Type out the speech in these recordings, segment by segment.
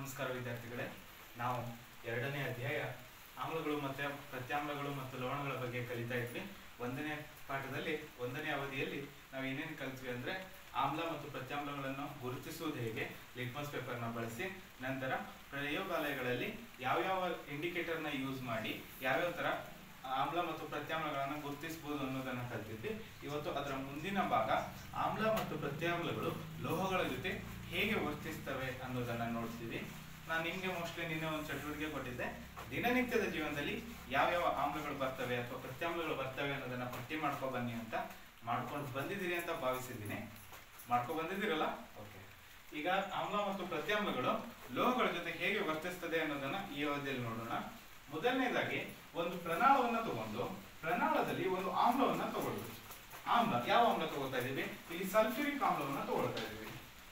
ನಮಸ್ಕಾರ ವಿದ್ಯಾರ್ಥಿಗಳೇ ನಾವು ಎರಡನೇ ಅಧ್ಯಾಯ ಆಮ್ಲಗಳು ಮತ್ತೆ ಪ್ರತ್ಯಾಮ್ಲಗಳು ಮತ್ತು ಲವಣಗಳ ಬಗ್ಗೆ ಕಲಿತಾ ಇದ್ವಿ ಒಂದನೇ ಪಾಠದಲ್ಲಿ ಒಂದನೇ ಅವಧಿಯಲ್ಲಿ ನಾವು ಏನೇನು ಕಲಿತ್ವಿ ಅಂದ್ರೆ ಆಮ್ಲ ಮತ್ತು ಪ್ರತ್ಯಾಮ್ಲಗಳನ್ನು ಗುರುತಿಸುವುದು ಹೇಗೆ ಲಿಟ್ಮಸ್ ಪೇಪರ್ನ ಬಳಸಿ ನಂತರ ಪ್ರಯೋಗಾಲಯಗಳಲ್ಲಿ ಯಾವ್ಯಾವ ಇಂಡಿಕೇಟರ್ನ ಯೂಸ್ ಮಾಡಿ ಯಾವ್ಯಾವ ತರ ಆಮ್ಲ ಮತ್ತು ಪ್ರತ್ಯಾಮ್ಲಗಳನ್ನು ಗುರುತಿಸಬಹುದು ಅನ್ನೋದನ್ನ ಕಲಿತಿದ್ವಿ ಇವತ್ತು ಅದರ ಮುಂದಿನ ಭಾಗ ಆಮ್ಲ ಮತ್ತು ಪ್ರತ್ಯಾಮ್ಲಗಳು ಲೋಹಗಳ ಜೊತೆ ಹೇಗೆ ವರ್ತಿಸ್ತವೆ ಅನ್ನೋದನ್ನ ನೋಡ್ತೀವಿ ನಾನು ನಿಮ್ಗೆ ಮೋಸ್ಟ್ಲಿ ನಿನ್ನೆ ಒಂದು ಚಟುವಟಿಕೆ ಕೊಟ್ಟಿದ್ದೆ ದಿನನಿತ್ಯದ ಜೀವನದಲ್ಲಿ ಯಾವ್ಯಾವ ಆಮ್ಲಗಳು ಬರ್ತವೆ ಅಥವಾ ಪ್ರತ್ಯಾಮ್ಲಗಳು ಬರ್ತವೆ ಅನ್ನೋದನ್ನ ಪಟ್ಟಿ ಮಾಡ್ಕೊ ಬನ್ನಿ ಅಂತ ಮಾಡ್ಕೊಂಡು ಬಂದಿದ್ದೀರಿ ಅಂತ ಭಾವಿಸಿದ್ದೀನಿ ಮಾಡ್ಕೊ ಬಂದಿದ್ದೀರಲ್ಲ ಓಕೆ ಈಗ ಆಮ್ಲ ಮತ್ತು ಪ್ರತ್ಯಾಮ್ಲಗಳು ಲೋಹಗಳ ಜೊತೆ ಹೇಗೆ ವರ್ತಿಸ್ತದೆ ಅನ್ನೋದನ್ನ ಈ ಅವಧಿಯಲ್ಲಿ ನೋಡೋಣ ಮೊದಲನೇದಾಗಿ ಒಂದು ಪ್ರಣಾಳವನ್ನ ತಗೊಂಡು ಪ್ರಣಾಳದಲ್ಲಿ ಒಂದು ಆಮ್ಲವನ್ನ ತಗೊಳ್ಳುದು ಆಮ್ಲ ಯಾವ ಆಮ್ಲ ತಗೊಳ್ತಾ ಇದೀವಿ ಇಲ್ಲಿ ಸಲ್ಫ್ಯೂರಿಕ್ ಆಮ್ಲವನ್ನ ತಗೊಳ್ತಾ ಇದೀವಿ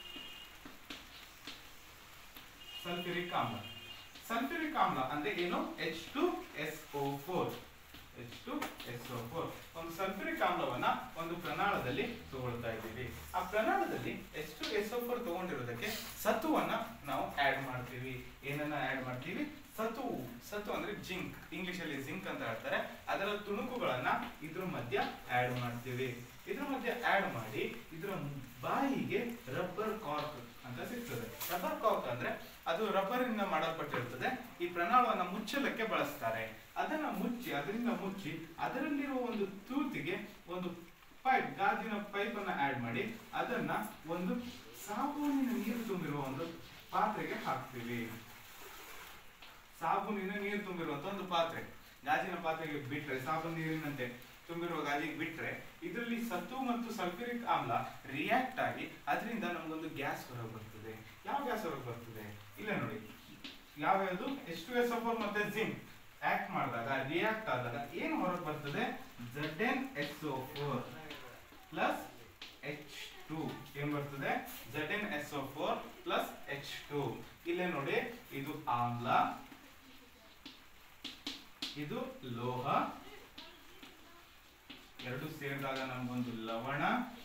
ಸಲ್ಫ್ಯೂರಿಕ್ ಆಮ್ಲ ಸಲ್ಫ್ಯೂರಿಕ್ ಆಮ್ಲ ಅಂದ್ರೆ ಏನು H two S O four H two S O four ಒಂದು ಸಲ್ಫ್ಯೂರಿಕ್ ಆಮ್ಲವನ್ನ ಒಂದು ಪ್ರಣಾಳದಲ್ಲಿ ತಗೊಳ್ತಾ ಇದ್ದೀವಿ ಆ ಪ್ರಣಾಳದಲ್ಲಿ H two S O four ತಗೊಂಡಿರೋದಕ್ಕೆ ಸತುವನ್ನ ನಾವು ಆಡ್ ಮಾಡ್ತೀವಿ ಏನನ್ನ ಆಡ್ ಮಾಡ್ತೀವಿ ಸತು ಸತು ಅಂದ್ರೆ ಜಿಂಕ್ ಇಂಗ್ಲಿಷ್ ಅಲ್ಲಿ ಜಿಂಕ್ ಅಂತ ಹೇಳ್ತಾರೆ ಅದರ ತುಣುಕುಗಳನ್ನ ಇದ್ರ ಮಧ್ಯ ಆಡ್ ಮಾಡ್ತೀವಿ ಇದ್ರ ಮಧ್ಯೆ ಆಡ್ ಮಾಡಿ ಇದ್ರ ಬಾಯಿಗೆ ರಬ್ಬರ್ ಕಾರ್ಕ್ ಅಂತ ಸಿಗ್ತದೆ ರಬ್ಬರ್ ಕಾರ್ಕ್ ಅಂದ್ರೆ ಅದು ರಬ್ಬರ್ ಇಂದ ಮಾಡಲ್ಪಟ್ಟಿರ್ತದೆ ಈ ಪ್ರಣಾಳವನ್ನ ಮುಚ್ಚಲಕ್ಕೆ ಬಳಸ್ತಾರೆ ಅದನ್ನ ಮುಚ್ಚಿ ಅದರಿಂದ ಮುಚ್ಚಿ ಅದರಲ್ಲಿರುವ ಒಂದು ತೂತಿಗೆ ಒಂದು ಪೈಪ್ ಗಾಜಿನ ಪೈಪ್ ಅನ್ನ ಆಡ್ ಮಾಡಿ ಅದನ್ನ ಒಂದು ಸಾಬೂನಿನ ನೀರು ತುಂಬಿರುವ ಒಂದು ಪಾತ್ರೆಗೆ ಹಾಕ್ತೀವಿ ಸಾಬೂನಿನ ನೀರು ತುಂಬಿರುವಂತ ಒಂದು ಪಾತ್ರೆ ಗಾಜಿನ ಪಾತ್ರೆಗೆ ಬಿಟ್ರೆ ಸಾಬೂನು ನೀರಿನಂತೆ ತುಂಬಿರುವ ಗಾಜಿಗೆ ಬಿಟ್ರೆ ಇದರಲ್ಲಿ ಸತ್ತು ಮತ್ತು ಸಲ್ಫ್ಯೂರಿಕ್ ಆಮ್ಲ ರಿಯಾಕ್ಟ್ ಆಗಿ ಅದರಿಂದ ನಮಗೊಂದು ಗ್ಯಾಸ್ ಹೊರಗೆ ಬರ್ತದೆ ಯಾವ ಗ್ಯಾಸ್ ಹೊರಗೆ ಬರ್ತದೆ ಇಲ್ಲ ನೋಡಿ ಯಾವ್ಯಾವುದು ಎಸ್ ಟು ಎಸ್ ಫೋರ್ ಮತ್ತೆ ಜಿಂಕ್ ಆಕ್ಟ್ ಮಾಡಿದಾಗ ರಿಯಾಕ್ಟ್ ಆದಾಗ ಏನು ಹೊರಗೆ ಬರ್ತದೆ Z N S O four plus H two ಏನ್ ಬರ್ತದೆ Z N S O four plus H two ಇಲ್ಲೇ ನೋಡಿ ಇದು ಆಮ್ಲ ಇದು ಲೋಹ ಎರಡು ಸೇರಿದಾಗ ನಮಗೊಂದು ಲವಣ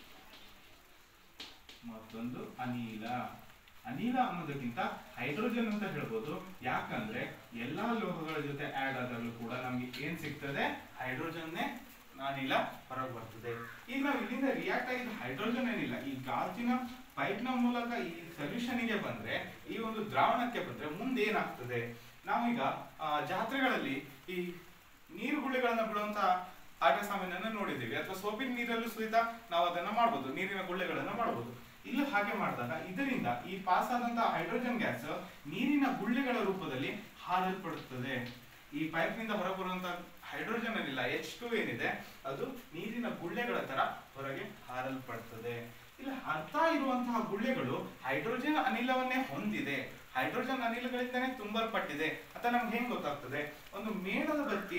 ಮತ್ತೊಂದು ಅನಿಲ ಅನಿಲ ಅನ್ನೋದಕ್ಕಿಂತ ಹೈಡ್ರೋಜನ್ ಅಂತ ಹೇಳ್ಬೋದು ಯಾಕಂದ್ರೆ ಎಲ್ಲಾ ಲೋಹಗಳ ಜೊತೆ ಆಡ್ ಆದಾಗಲೂ ಕೂಡ ನಮ್ಗೆ ಏನ್ ಸಿಗ್ತದೆ ಹೈಡ್ರೋಜನ್ನೇ ಅನಿಲ ಹೊರಗೆ ಬರ್ತದೆ ಈಗ ನಾವು ಇಲ್ಲಿಂದ ರಿಯಾಕ್ಟ್ ಆಗಿದ್ದ ಹೈಡ್ರೋಜನ್ ಏನಿಲ್ಲ ಈ ಗಾಜಿನ ಪೈಪ್ ನ ಮೂಲಕ ಈ ಸೊಲ್ಯೂಷನ್ ಗೆ ಬಂದ್ರೆ ಈ ಒಂದು ದ್ರಾವಣಕ್ಕೆ ಬಂದ್ರೆ ಮುಂದೆ ಏನಾಗ್ತದೆ ನಾವೀಗ ಆ, ಜಾತ್ರೆಗಳಲ್ಲಿ ಈ ನೀರು ಗುಳ್ಳೆಗಳನ್ನ ಬಿಡುವಂತ ಆಟ ಸಾಮಾನ್ಯನ್ನ ನೋಡಿದ್ದೀವಿ ಅಥವಾ ಸೋಪಿನ ನೀರಲ್ಲೂ ಸಹಿತ ನಾವು ಅದನ್ನ ಮಾಡ್ಬೋದು ನೀರಿನ ಗುಳ್ಳೆಗಳನ್ನ ಮಾಡ್ಬೋದು ಇಲ್ಲೂ ಹಾಗೆ ಮಾಡಿದಾಗ ಇದರಿಂದ ಈ ಪಾಸ್ ಆದಂತಹ ಹೈಡ್ರೋಜನ್ ಗ್ಯಾಸ್ ನೀರಿನ ಗುಳ್ಳೆಗಳ ರೂಪದಲ್ಲಿ ಹಾರಲ್ಪಡುತ್ತದೆ ಈ ಪೈಪ್ ನಿಂದ ಹೊರಬರುವಂತ ಹೈಡ್ರೋಜನ್ ಏನಿಲ್ಲ ಎಚ್ ಟು ಏನಿದೆ ಅದು ನೀರಿನ ಗುಳ್ಳೆಗಳ ತರ ಹೊರಗೆ ಹಾರಲ್ಪಡ್ತದೆ ಇಲ್ಲಿ ಅರ್ಥ ಇರುವಂತಹ ಗುಳ್ಳೆಗಳು ಹೈಡ್ರೋಜನ್ ಅನಿಲವನ್ನೇ ಹೊಂದಿದೆ ಹೈಡ್ರೋಜನ್ ಅನಿಲಗಳಿಂದನೇ ತುಂಬಲ್ಪಟ್ಟಿದೆ ಅಂತ ನಮ್ಗೆ ಹೆಂಗ್ ಗೊತ್ತಾಗ್ತದೆ ಒಂದು ಮೇಣದ ಬತ್ತಿ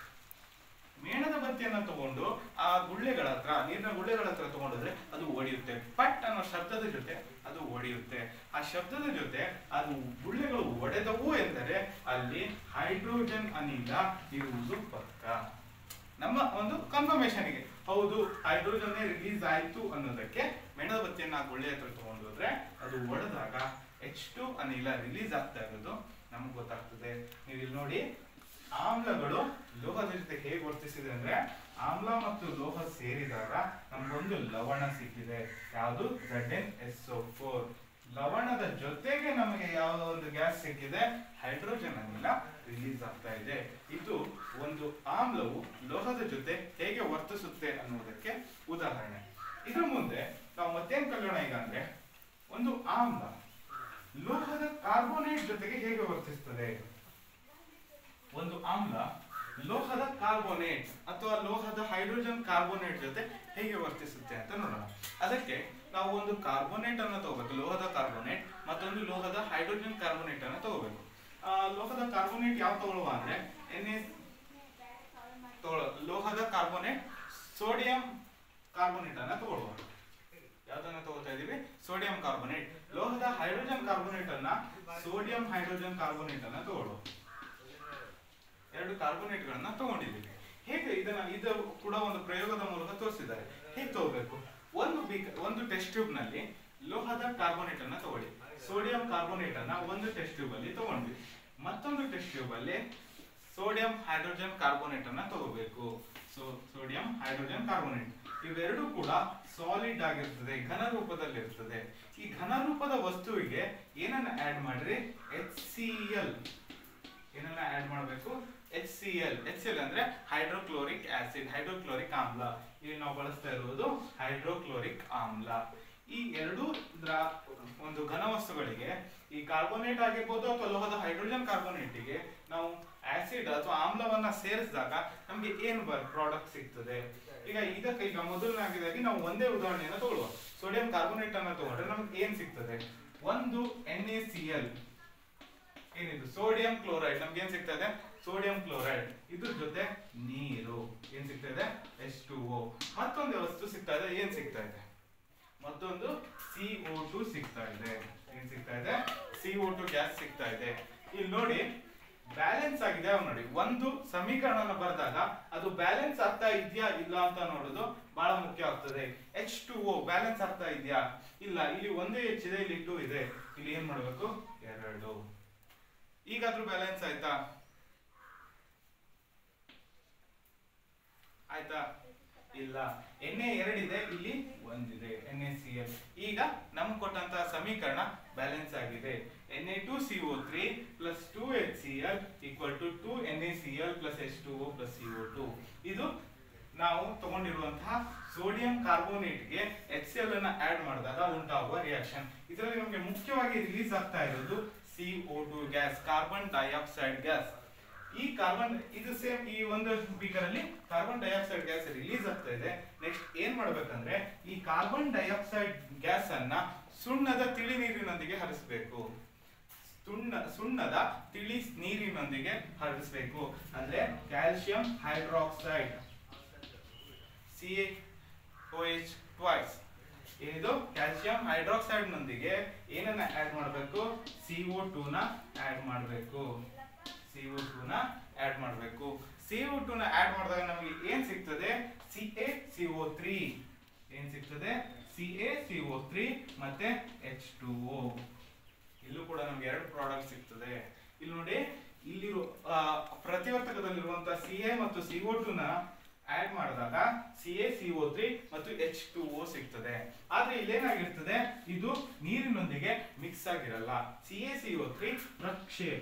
ಮೇಣದ ಬತ್ತಿಯನ್ನ ತಗೊಂಡು ಆ ಗುಳ್ಳೆಗಳ ಹತ್ರ ನೀರಿನ ಗುಳ್ಳೆಗಳ ಹತ್ರ ತಗೊಂಡಿದ್ರೆ ಅದು ಒಡೆಯುತ್ತೆ ಪಟ್ ಅನ್ನೋ ಶಬ್ದದ ಜೊತೆ ಅದು ಒಡೆಯುತ್ತೆ ಆ ಶಬ್ದದ ಜೊತೆ ಅದು ಗುಳ್ಳೆಗಳು ಒಡೆದವು ಎಂದರೆ ಅಲ್ಲಿ ಹೈಡ್ರೋಜನ್ ಅನಿಲ ಇರುವುದು ಪಕ್ಕ ನಮ್ಮ ಒಂದು ಕನ್ಫರ್ಮೇಶನ್ಗೆ ಹೌದು ಹೈಡ್ರೋಜನ್ ರಿಲೀಸ್ ಆಯ್ತು ಅನ್ನೋದಕ್ಕೆ ಮೇಣದ ಬತ್ತಿಯನ್ನ ಆ ಗುಳ್ಳೆ ಹತ್ರ ತಗೊಂಡು ಹೋದ್ರೆ ಅದು ಒಡೆದಾಗ ಎಚ್ ಟು ಅನಿಲ ರಿಲೀಸ್ ಆಗ್ತಾ ಇರೋದು ನಮ್ಗೆ ಗೊತ್ತಾಗ್ತದೆ ನೀವು ಇಲ್ಲಿ ನೋಡಿ ಆಮ್ಲಗಳು ಲೋಹದ ಜೊತೆ ಹೇಗೆ ವರ್ತಿಸಿದೆ ಅಂದ್ರೆ ಆಮ್ಲ ಮತ್ತು ಲೋಹ ಸೇರಿದಾಗ ನಮ್ಗೊಂದು ಲವಣ ಸಿಕ್ಕಿದೆ ಯಾವುದು Z N S O four ಲವಣದ ಜೊತೆಗೆ ನಮಗೆ ಯಾವ ಒಂದು ಗ್ಯಾಸ್ ಸಿಕ್ಕಿದೆ ಹೈಡ್ರೋಜನ್ ಅನಿಲ ರಿಲೀಸ್ ಆಗ್ತಾ ಇದೆ ಇದು ಒಂದು ಆಮ್ಲವು ಲೋಹದ ಜೊತೆ ಹೇಗೆ ವರ್ತಿಸುತ್ತೆ ಅನ್ನೋದಕ್ಕೆ ಉದಾಹರಣೆ ಇದ್ರ ಮುಂದೆ ನಾವು ಮತ್ತೇನ್ ಕಲಿಯೋಣ ಈಗ ಅಂದ್ರೆ ಒಂದು ಆಮ್ಲ ಲೋಹದ ಕಾರ್ಬೋನೇಟ್ ಜೊತೆಗೆ ಹೇಗೆ ವರ್ತಿಸ್ತದೆ ಒಂದು ಆಮ್ಲ ಲೋಹದ ಕಾರ್ಬೋನೇಟ್ ಅಥವಾ ಲೋಹದ ಹೈಡ್ರೋಜನ್ ಕಾರ್ಬೋನೇಟ್ ಜೊತೆ ಹೇಗೆ ವರ್ತಿಸುತ್ತೆ ಅಂತ ನೋಡೋಣ ಅದಕ್ಕೆ ನಾವು ಒಂದು ಕಾರ್ಬೋನೇಟ್ ಅನ್ನ ತಗೋಬೇಕು ಲೋಹದ ಕಾರ್ಬೋನೇಟ್ ಮತ್ತೊಂದು ಲೋಹದ ಹೈಡ್ರೋಜನ್ ಕಾರ್ಬೋನೇಟ್ ಅನ್ನ ತಗೋಬೇಕು ಆ, ಲೋಹದ ಕಾರ್ಬೋನೇಟ್ ಯಾವ ತಗೊಳ್ಳುವ ಅಂದ್ರೆ ಎನ್ ಎಸ್ ಲೋಹದ ಕಾರ್ಬೋನೇಟ್ ಸೋಡಿಯಂ ಕಾರ್ಬೋನೇಟ್ ಅನ್ನ ತಗೊಳ್ಳುವ ಯಾವ್ದನ್ನ ತಗೋತಾ ಇದೀವಿ ಸೋಡಿಯಂ ಕಾರ್ಬೋನೇಟ್ ಲೋಹದ ಹೈಡ್ರೋಜನ್ ಕಾರ್ಬೋನೇಟ್ ಅನ್ನ ಸೋಡಿಯಂ ಹೈಡ್ರೋಜನ್ ಕಾರ್ಬೋನೇಟ್ ಅನ್ನ ತಗೊಳ್ಳುವ ಎರಡು ಕಾರ್ಬೋನೇಟ್ ಗಳನ್ನ ತಗೊಂಡಿದ್ದೀವಿ ಹೇಗೆ ಇದನ್ನ ಇದು ಕೂಡ ಒಂದು ಪ್ರಯೋಗದ ಮೂಲಕ ತೋರಿಸಿದ್ದಾರೆ ಹೇಗೆ ತಗೋಬೇಕು ಒಂದು ಬೀಕ ಒಂದು ಟೆಸ್ಟ್ ಟ್ಯೂಬ್ ನಲ್ಲಿ ಲೋಹದ ಕಾರ್ಬೋನೇಟ್ ಅನ್ನ ತಗೊಳ್ಳಿ ಸೋಡಿಯಂ ಕಾರ್ಬೋನೇಟ್ ಅನ್ನ ಒಂದು ಟೆಸ್ಟ್ ಟ್ಯೂಬ್ ಅಲ್ಲಿ ತಗೊಂಡ್ವಿ ಮತ್ತೊಂದು ಟೆಸ್ಟ್ ಟ್ಯೂಬ್ ಅಲ್ಲಿ ಸೋಡಿಯಂ ಹೈಡ್ರೋಜನ್ ಕಾರ್ಬೋನೇಟ್ ಅನ್ನ ತಗೋಬೇಕು ಸೊ ಸೋಡಿಯಂ ಹೈಡ್ರೋಜನ್ ಕಾರ್ಬೋನೇಟ್ ಇವೆರಡು ಕೂಡ ಸಾಲಿಡ್ ಆಗಿರ್ತದೆ ಘನ ರೂಪದಲ್ಲಿ ಇರ್ತದೆ ಈ ಘನ ರೂಪದ ವಸ್ತುವಿಗೆ ಏನನ್ನ ಆಡ್ ಮಾಡ್ರಿ ಎಚ್ ಸಿ ಎಲ್ ಏನನ್ನ ಆಡ್ ಮಾಡಬೇಕು H C L H C L ಅಂದ್ರೆ ಹೈಡ್ರೋಕ್ಲೋರಿಕ್ ಆಸಿಡ್ ಹೈಡ್ರೋಕ್ಲೋರಿಕ್ ಆಮ್ಲ ಇಲ್ಲಿ ನಾವು ಬಳಸ್ತಾ ಇರುವುದು ಹೈಡ್ರೋಕ್ಲೋರಿಕ್ ಆಮ್ಲ ಈ ಎರಡು ದ್ರಾ- ಒಂದು ಘನ ವಸ್ತುಗಳಿಗೆ ಈ ಕಾರ್ಬೋನೇಟ್ ಆಗಿರ್ಬೋದು ಅಥವಾ ಲೋಹದ ಹೈಡ್ರೋಜನ್ ಕಾರ್ಬೋನೇಟಿಗೆ ನಾವು ಆಸಿಡ್ ಅಥವಾ ಆಮ್ಲವನ್ನ ಸೇರಿಸಿದಾಗ ನಮ್ಗೆ ಏನ್ ಪ್ರಾಡಕ್ಟ್ ಸಿಗ್ತದೆ ಈಗ ಇದಕ್ಕೆ ಈಗ ಮೊದಲನೇದಾಗಿ ನಾವು ಒಂದೇ ಉದಾಹರಣೆಯನ್ನ ತಗೊಳ್ಳುವ ಸೋಡಿಯಂ ಕಾರ್ಬೋನೇಟ್ ಅನ್ನ ತಗೊಂಡ್ರೆ ನಮ್ಗೆ ಏನ್ ಸಿಗ್ತದೆ ಒಂದು ಎನ್ ಎ ಸಿ ಎಲ್ ಏನಿದು ಸೋಡಿಯಂ ಕ್ಲೋರೈಡ್ ನಮ್ಗೆ ಏನ್ ಸಿಗ್ತದೆ ಸೋಡಿಯಂ ಕ್ಲೋರೈಡ್ ಇದ್ರ ಜೊತೆ ನೀರು ಏನ್ ಸಿಗ್ತದೆ ಎಸ್ ಟು ಓ ಮತ್ತೊಂದು ವಸ್ತು ಸಿಗ್ತಾ ಇದೆ ಏನ್ ಸಿಗ್ತಾ ಇದೆ ಮತ್ತೊಂದು ಸಿ ಓ ಟು ಸಿಗ್ತಾ ಇದೆ ಏನ್ ಸಿಗ್ತಾ ಇದೆ ಸಿ ಓ ಟು ಗ್ಯಾಸ್ ಸಿಗ್ತಾ ಇದೆ ಇಲ್ಲಿ ನೋಡಿ ಬ್ಯಾಲೆನ್ಸ್ ಆಗಿದೆ ಅವ್ ನೋಡಿ ಒಂದು ಸಮೀಕರಣನ ಬರೆದಾಗ ಅದು ಬ್ಯಾಲೆನ್ಸ್ ಆಗ್ತಾ ಇದೆಯಾ ಇಲ್ಲ ಅಂತ ನೋಡೋದು ಬಹಳ ಮುಖ್ಯ ಆಗ್ತದೆ ಎಚ್ ಟು ಓ ಬ್ಯಾಲೆನ್ಸ್ ಆಗ್ತಾ ಇದೆಯಾ ಇಲ್ಲ ಇಲ್ಲಿ ಒಂದೇ ಎಚ್ ಇದೆ ಇಲ್ಲಿ ಟು ಇದೆ ಇಲ್ಲಿ ಏನ್ ಮಾಡ್ಬೇಕು ಎರಡು ಈಗಾದ್ರೂ ಬ್ಯಾಲೆನ್ಸ್ ಆಯ್ತಾ ಆಯ್ತಾ ಇಲ್ಲ ಎಣ್ಣೆ ಎರಡಿದೆ ಇಲ್ಲಿ ಒಂದಿದೆ ಎನ್ ಎ ಸಿ ಎಲ್ ಈಗ ನಮ್ಗೆ ಕೊಟ್ಟಂತಹ ಸಮೀಕರಣ ಬ್ಯಾಲೆನ್ಸ್ ಆಗಿದೆ N A two C O three plus two H C L equal to two N A C L plus H two O plus C O two ಇದು ನಾವು ತಗೊಂಡಿರುವಂತಹ sodium ಕಾರ್ಬೋನೇಟ್ಗೆ H C L ಅನ್ನ add ಮಾಡಿದಾಗ ಉಂಟಾಗುವ reaction ಇದರಲ್ಲಿ ನಮಗೆ ಮುಖ್ಯವಾಗಿ ರಿಲೀಸ್ ಆಗ್ತಾ ಇರೋದು C O two gas carbon dioxide gas ಈ ಕಾರ್ಬನ್ ಇದು ಸೇಮ್ ಈ ಒಂದು ಬೀಕರ್ ಅಲ್ಲಿ ಕಾರ್ಬನ್ ಡೈಆಕ್ಸೈಡ್ ಗ್ಯಾಸ್ ರಿಲೀಸ್ ಆಗ್ತಾ ಇದೆ ನೆಕ್ಸ್ಟ್ ಏನ್ ಮಾಡ್ಬೇಕಂದ್ರೆ ಈ ಕಾರ್ಬನ್ ಡೈಆಕ್ಸೈಡ್ ಗ್ಯಾಸ್ ಅನ್ನ ಸುಣ್ಣದ ತಿಳಿ ನೀರಿನೊಂದಿಗೆ ಹರಿಸಬೇಕು ಸುಣ್ಣ ಸುಣ್ಣದ ತಿಳಿ ನೀರಿನೊಂದಿಗೆ ಹರಿಸಬೇಕು ಅಂದ್ರೆ calcium hydroxide C O H twice ಏನಿದು ಕ್ಯಾಲ್ಸಿಯಂ ಹೈಡ್ರಾಕ್ಸೈಡ್ ನೊಂದಿಗೆ ಏನನ್ನ ಆಡ್ ಮಾಡಬೇಕು ಸಿ ಓ ಟೂ ನ ಆಡ್ ಮಾಡಬೇಕು ಸಿ ಓ ಟೂ ನ ಆಡ್ ಮಾಡಬೇಕು ಸಿ ಓ ಟೂ ನ ಆಡ್ ಮಾಡಿದಾಗ ನಮಗೆ ಏನ್ ಸಿಗ್ತದೆ C A C O three ಏನ್ ಸಿಗ್ತದೆ C A C O three ಮತ್ತೆ ಎಚ್ ಟು ಓ ಇಲ್ಲೂ ಕೂಡ ನಮ್ಗೆ ಎರಡು ಪ್ರಾಡಕ್ಟ್ ಸಿಗ್ತದೆ ಇಲ್ಲಿ ನೋಡಿ ಇಲ್ಲಿರೋ ಆ, ಪ್ರತಿವರ್ತಕದಲ್ಲಿರುವಂತಹ ಸಿ ಎ ಮತ್ತು ಸಿ ಓ ಟು ನ ಆಡ್ ಮಾಡಿದಾಗ C A C O three ಮತ್ತು ಎಚ್ ಟು ಓ ಸಿಗ್ತದೆ ಆದ್ರೆ ಇಲ್ಲೇನಾಗಿರ್ತದೆ ಇದು ನೀರಿನೊಂದಿಗೆ ಮಿಕ್ಸ್ ಆಗಿರಲ್ಲ C A C O three ಪ್ರಕ್ಷೇಪ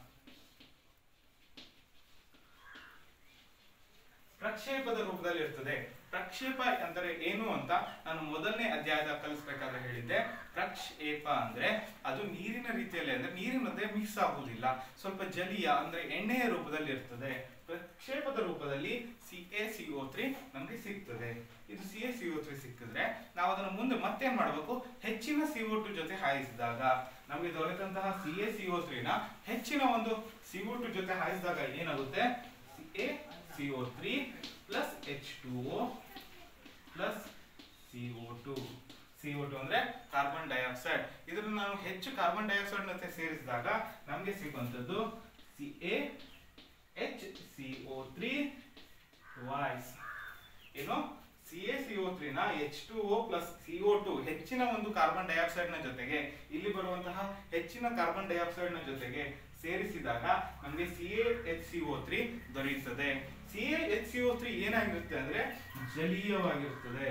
ಪ್ರಕ್ಷೇಪದ ರೂಪದಲ್ಲಿ ಇರ್ತದೆ ಪ್ರಕ್ಷೇಪ ಅಂದರೆ ಏನು ಅಂತ ನಾನು ಮೊದಲನೇ ಅಧ್ಯಾಯದ ಕಲಿಸ್ಬೇಕಾದ್ರೆ ಹೇಳಿದ್ದೆ ಪ್ರಕ್ಷೇಪ ಅಂದ್ರೆ ಅದು ನೀರಿನ ರೀತಿಯಲ್ಲಿ ಅಂದ್ರೆ ನೀರಿನೊಂದಿಗೆ ಮಿಕ್ಸ್ ಆಗುವುದಿಲ್ಲ ಸ್ವಲ್ಪ ಜಲೀಯ ಅಂದ್ರೆ ಎಣ್ಣೆಯ ರೂಪದಲ್ಲಿ ಇರ್ತದೆ ಪ್ರಕ್ಷೇಪದ ರೂಪದಲ್ಲಿ C A C O three ನಮಗೆ ಸಿಗ್ತದೆ ಇದು C A C O three ಸಿಕ್ಕಿದ್ರೆ ನಾವು ಅದನ್ನು ಮುಂದೆ ಮತ್ತೇನ್ ಮಾಡಬೇಕು ಹೆಚ್ಚಿನ ಸಿ ಓ ಟು ಜೊತೆ ಹಾಯಿಸಿದಾಗ ನಮಗೆ ದೊರೆತಂತಹ ಸಿ ಎ ಸಿ ಓ ತ್ರೀನ ಹೆಚ್ಚಿನ ಒಂದು ಸಿ ಓ ಟು ಜೊತೆ ಹಾಯಿಸಿದಾಗ ಏನಾಗುತ್ತೆ C A C O three plus H two O plus C O two C O two ಅಂದ್ರೆ ಕಾರ್ಬನ್ ಡೈಆಕ್ಸೈಡ್ ಇದನ್ನು ನಾವು ಹೆಚ್ಚು ಕಾರ್ಬನ್ ಡೈಆಕ್ಸೈಡ್ ಜೊತೆ ಸೇರಿಸಿದಾಗ ನಮಗೆ ಸಿಗುವಂಥದ್ದು C A H C O three twice ಏನು ಸಿ ಎ ಸಿ ಓ ತ್ರೀನ H two O plus C O two ಹೆಚ್ಚಿನ ಒಂದು ಕಾರ್ಬನ್ ಡೈಆಕ್ಸೈಡ್ ನ ಜೊತೆಗೆ ಇಲ್ಲಿ ಬರುವಂತಹ ಹೆಚ್ಚಿನ ಕಾರ್ಬನ್ ಡೈಆಕ್ಸೈಡ್ ನ ಜೊತೆಗೆ ಸೇರಿಸಿದಾಗ ನಮಗೆ C A H C O three ದೊರೆಯುತ್ತದೆ C A H C O three ಏನಾಗಿರುತ್ತೆ ಅಂದ್ರೆ ಜಲೀಯವಾಗಿರುತ್ತದೆ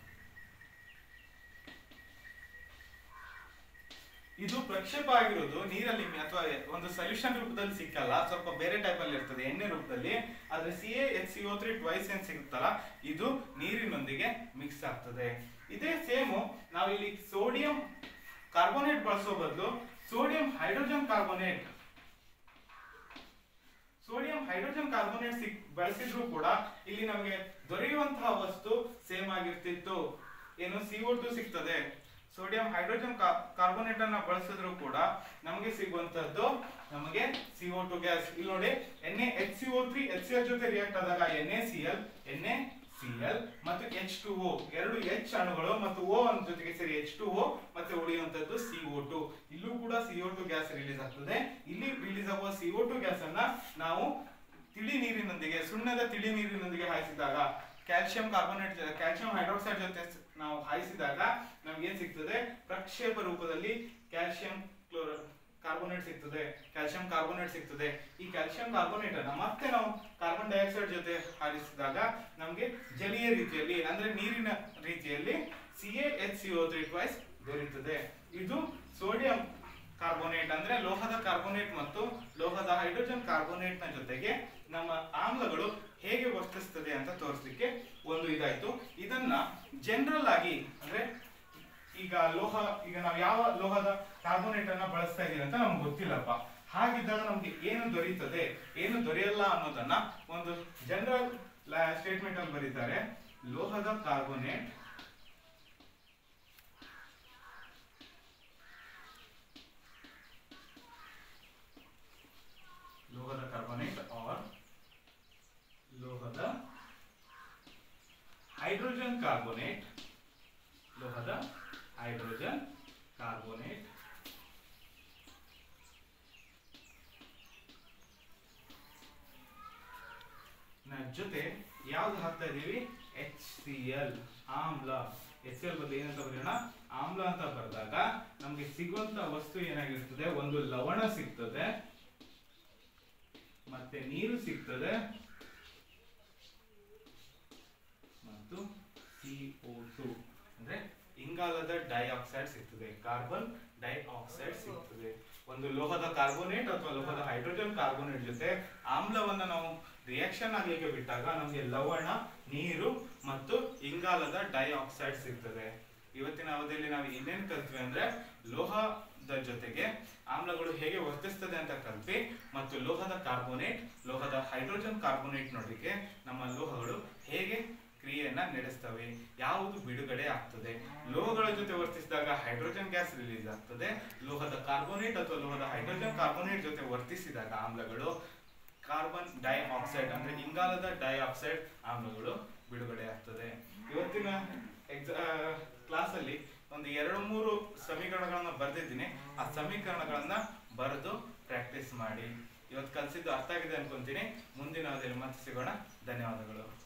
ಇದು ಪ್ರಕ್ಷೇಪ ಆಗಿರೋದು ನೀರಲ್ಲಿ ಅಥವಾ ಒಂದು ಸೊಲ್ಯೂಷನ್ ರೂಪದಲ್ಲಿ ಸಿಕ್ಕಲ್ಲ ಸ್ವಲ್ಪ ಬೇರೆ ಟೈಪ್ ಅಲ್ಲಿ ಇರ್ತದೆ ಎಣ್ಣೆ ರೂಪದಲ್ಲಿ ಆದ್ರೆ C A H C O three twice ಏನ್ ಸಿಗುತ್ತಲ್ಲ ಇದು ನೀರಿನೊಂದಿಗೆ ಮಿಕ್ಸ್ ಆಗ್ತದೆ ಇದೇ ಸೇಮು ನಾವು ಇಲ್ಲಿ ಸೋಡಿಯಂ ಕಾರ್ಬೋನೇಟ್ ಬಳಸೋ ಬದಲು sodium hydrogen carbonate sodium hydrogen carbonate ಸಿಕ್ ಬಳಸಿದ್ರು ಕೂಡ ಇಲ್ಲಿ ನಮಗೆ ದೊರೆಯುವಂತಹ ವಸ್ತು ಸೇಮ್ ಆಗಿರ್ತಿತ್ತು ಏನು ಸಿ ಓ ಟು ಸಿಗ್ತದೆ ಸೋಡಿಯಂ ಹೈಡ್ರೋಜನ್ ಕಾರ್ಬೋನೇಟ್ ಅನ್ನ ಬಳಸಿದ್ರು ಕೂಡ ನಮಗೆ ಸಿಗುವಂತದ್ದು ನಮಗೆ ಸಿ ಓ ಟು ಗ್ಯಾಸ್ ಇಲ್ಲಿ ನೋಡಿ N A H C O three H C L ಜೊತೆ ರಿಯಾಕ್ಟ್ ಆದಾಗ N A C L N A C L ಮತ್ತು ಎಚ್ ಟು ಓ ಎರಡು ಎಚ್ ಅಣುಗಳು ಮತ್ತು ಓ ಅನ್ನ ಜೊತೆಗೆ ಸೇರಿ ಎಚ್ ಟು ಓ ಮತ್ತೆ ಉಳಿಯುವಂತದ್ದು ಸಿ ಓ ಟು ಇಲ್ಲೂ ಕೂಡ C O two gas release ಆಗ್ತದೆ ಇಲ್ಲಿ ರಿಲೀಸ್ ಆಗುವ ಸಿ ಓ ಟು ಗ್ಯಾಸ್ ಅನ್ನ ನಾವು ತಿಳಿ ನೀರಿನೊಂದಿಗೆ ಸುಣ್ಣದ ತಿಳಿ ನೀರಿನೊಂದಿಗೆ ಹಾಯಿಸಿದಾಗ ಕ್ಯಾಲ್ಸಿಯಂ ಕಾರ್ಬೋನೇಟ್ ಕ್ಯಾಲ್ಸಿಯಂ ಹೈಡ್ರಾಕ್ಸೈಡ್ ಜೊತೆ ಸ- ನಾವು ಹಾಯಿಸಿದಾಗ ನಮ್ಗೆ ಏನ್ ಸಿಗ್ತದೆ ಪ್ರಕ್ಷೇಪ ರೂಪದಲ್ಲಿ ಕ್ಯಾಲ್ಸಿಯಂ ಕ್ಲೋರ ಕಾರ್ಬೋನೇಟ್ ಸಿಗ್ತದೆ ಕ್ಯಾಲ್ಸಿಯಂ ಕಾರ್ಬೋನೇಟ್ ಸಿಗ್ತದೆ ಈ ಕ್ಯಾಲ್ಸಿಯಂ ಕಾರ್ಬೋನೇಟ್ ಅನ್ನ ಮತ್ತೆ ನಾವು ಕಾರ್ಬನ್ ಡೈಆಕ್ಸೈಡ್ ಜೊತೆ ಹಾರಿಸಿದಾಗ ನಮ್ಗೆ ಜಲೀಯ ರೀತಿಯಲ್ಲಿ ಅಂದ್ರೆ ನೀರಿನ ರೀತಿಯಲ್ಲಿ C H C O three twice ದೊರೆಯುತ್ತದೆ ಇದು ಸೋಡಿಯಂ ಕಾರ್ಬೋನೇಟ್ ಅಂದ್ರೆ ಲೋಹದ ಕಾರ್ಬೋನೇಟ್ ಮತ್ತು ಲೋಹದ ಹೈಡ್ರೋಜನ್ ಕಾರ್ಬೋನೇಟ್ ನ ಜೊತೆಗೆ ನಮ್ಮ ಆಮ್ಲಗಳು ಹೇಗೆ ವರ್ತಿಸ್ತದೆ ಅಂತ ತೋರಿಸ್ಲಿಕ್ಕೆ ಒಂದು ಇದಾಯ್ತು ಇದನ್ನ ಜನರಲ್ ಆಗಿ ಅಂದ್ರೆ ಈಗ ಲೋಹ ಈಗ ನಾವು ಯಾವ ಲೋಹದ ಕಾರ್ಬೋನೇಟ್ ಅನ್ನ ಬಳಸ್ತಾ ಇದೀವಿ ಅಂತ ನಮ್ಗೆ ಗೊತ್ತಿಲ್ಲಪ್ಪ ಹಾಗಿದ್ದಾಗ ನಮ್ಗೆ ಏನು ದೊರೆಯುತ್ತದೆ ಏನು ದೊರೆಯಲ್ಲ ಅನ್ನೋದನ್ನ ಒಂದು ಜನರಲ್ ಸ್ಟೇಟ್ಮೆಂಟ್ ಅಲ್ಲಿ ಬರೀತಾರೆ ಲೋಹದ ಕಾರ್ಬೋನೇಟ್ ಲೋಹದ ಕಾರ್ಬೋನೇಟ್ ಆರ್ ಲೋಹದ ಹೈಡ್ರೋಜನ್ ಕಾರ್ಬೋನೇಟ್ ಲೋಹದ ಹೈಡ್ರೋಜನ್ ಕಾರ್ಬೋನೇಟ್ ನ ಜೊತೆ ಯಾವ್ದು ಹಾಕ್ತಾ ಇದೀವಿ ಎಚ್ ಸಿ ಎಲ್ ಆಮ್ಲ ಎಚ್ ಸಿ ಎಲ್ ಬದಲು ಏನಂತ ಬರೆಯೋಣ ಆಮ್ಲ ಅಂತ ಬರೆದಾಗ ನಮ್ಗೆ ಸಿಗುವಂತ ವಸ್ತು ಏನಾಗಿರ್ತದೆ ಒಂದು ಲವಣ ಸಿಗ್ತದೆ ಮತ್ತೆ ನೀರು ಸಿಗ್ತದೆ ಮತ್ತು CO2 ಅಂದ್ರೆ ಇಂಗಾಲದ ಡೈಆಕ್ಸೈಡ್ ಸಿಗ್ತದೆ ಕಾರ್ಬನ್ ಡೈಆಕ್ಸೈಡ್ ಸಿಗ್ತದೆ ಒಂದು ಲೋಹದ ಕಾರ್ಬೋನೇಟ್ ಅಥವಾ ಲೋಹದ ಹೈಡ್ರೋಜನ್ ಕಾರ್ಬೋನೇಟ್ ಜೊತೆ ಆಮ್ಲವನ್ನ ನಾವು ರಿಯಾಕ್ಷನ್ ಆಗ್ಲಿಕ್ಕೆ ಬಿಟ್ಟಾಗ ನಮಗೆ ಲವಣ ನೀರು ಮತ್ತು ಇಂಗಾಲದ ಡೈಆಕ್ಸೈಡ್ ಸಿಗ್ತದೆ ಇವತ್ತಿನ ಅವಧಿಯಲ್ಲಿ ನಾವು ಇನ್ನೇನ್ ಕಲ್ತ್ವಿ ಅಂದ್ರೆ ಲೋಹದ ಜೊತೆಗೆ ಆಮ್ಲಗಳು ಹೇಗೆ ವರ್ತಿಸ್ತದೆ ಅಂತ ಕಲ್ತ್ವಿ ಮತ್ತು ಲೋಹದ ಕಾರ್ಬೋನೇಟ್ ಲೋಹದ ಹೈಡ್ರೋಜನ್ ಕಾರ್ಬೋನೇಟ್ ನೋಡ್ಲಿಕ್ಕೆ ನಮ್ಮ ಲೋಹಗಳು ಹೇಗೆ ಕ್ರಿಯೆಯನ್ನ ನಡೆಸ್ತವೆ ಯಾವುದು ಬಿಡುಗಡೆ ಆಗ್ತದೆ ಲೋಹಗಳ ಜೊತೆ ವರ್ತಿಸಿದಾಗ ಹೈಡ್ರೋಜನ್ ಗ್ಯಾಸ್ ರಿಲೀಸ್ ಆಗ್ತದೆ ಲೋಹದ ಕಾರ್ಬೋನೇಟ್ ಅಥವಾ ಲೋಹದ ಹೈಡ್ರೋಜನ್ ಕಾರ್ಬೋನೇಟ್ ಜೊತೆ ವರ್ತಿಸಿದಾಗ ಆಮ್ಲಗಳು ಕಾರ್ಬನ್ ಡೈಆಕ್ಸೈಡ್ ಅಂದ್ರೆ ಇಂಗಾಲದ ಡೈಆಕ್ಸೈಡ್ ಆಮ್ಲಗಳು ಬಿಡುಗಡೆ ಆಗ್ತದೆ ಇವತ್ತಿನ ಎಕ್ಸಾ ಕ್ಲಾಸ್ ಅಲ್ಲಿ ಒಂದು ಎರಡು ಮೂರು ಸಮೀಕರಣಗಳನ್ನ ಬರೆದಿದ್ದೀನಿ ಆ ಸಮೀಕರಣಗಳನ್ನ ಬರೆದು ಪ್ರಾಕ್ಟೀಸ್ ಮಾಡಿ ಇವತ್ತು ಕಲಿಸಿದ್ದು ಅರ್ಥ ಆಗಿದೆ ಅನ್ಕೊಂತೀನಿ ಮುಂದಿನ ಅವಧಿಯಲ್ಲಿ ಮತ್ತೆ ಸಿಗೋಣ ಧನ್ಯವಾದಗಳು